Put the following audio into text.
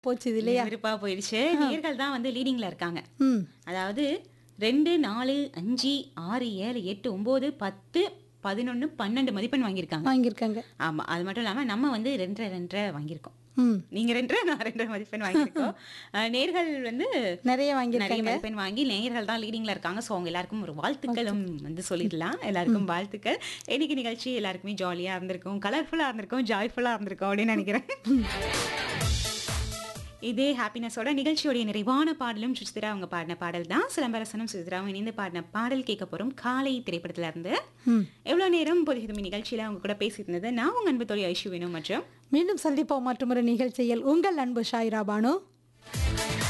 போச்சு இது இல்லையா விருப்பா போயிடுச்சு நேர்கள் தான் வந்து லீடிங்ல இருக்காங்க ம் அதாவது ரெண்டு நாலு அஞ்சு ஆறு ஏழு எட்டு ஒன்பது பத்து பதினொன்னு பன்னெண்டு மதிப்பெண் வாங்கியிருக்காங்க வாங்கியிருக்காங்க ஆமா அது மட்டும் இல்லாம நம்ம வந்து ரெண்டரை ரெண்டரை வாங்கியிருக்கோம் ம் நீங்க ரெண்டரை நான் ரெண்டரை மதிப்பெண் வாங்கியிருக்கோம் அஹ், நேர்கள் வந்து நிறைய நிறைய வாங்கியிருக்காங்க மதிப்பெண் வாங்கி நேயர்கள் தான் லீடிங்ல இருக்காங்க ஸோ அவங்க எல்லாருக்கும் ஒரு வாழ்த்துக்களும் வந்து சொல்லிடலாம் எல்லாருக்கும் வாழ்த்துக்கள் இன்னைக்கு நிகழ்ச்சி எல்லாருக்குமே ஜாலியா இருந்திருக்கும் கலர்ஃபுல்லா இருந்திருக்கும் ஜாய்ஃபுல்லா இருந்திருக்கும் அப்படின்னு நினைக்கிறேன் இதே ஹாப்பினஸோட நிகழ்ச்சியோடைய நிறைவான பாடலும் சுசித்ரா அவங்க பாடின பாடல் தான் சிலம்பரசனும் சுசித்ராவும் இணைந்து பாடின பாடல் கேட்க போறோம் காலை திரைப்படத்துல இருந்து ம் எவ்வளவு நேரம் பொதுகிதுமி நிகழ்ச்சியில அவங்க கூட பேசிட்டு இருந்தது நான் உங்க அன்பு தோழி ஐஷுவினு மற்றும் மீண்டும் சந்திப்போம் மற்றொரு நிகழ்ச்சியில் உங்கள் அன்பு ஷாயிரா பானு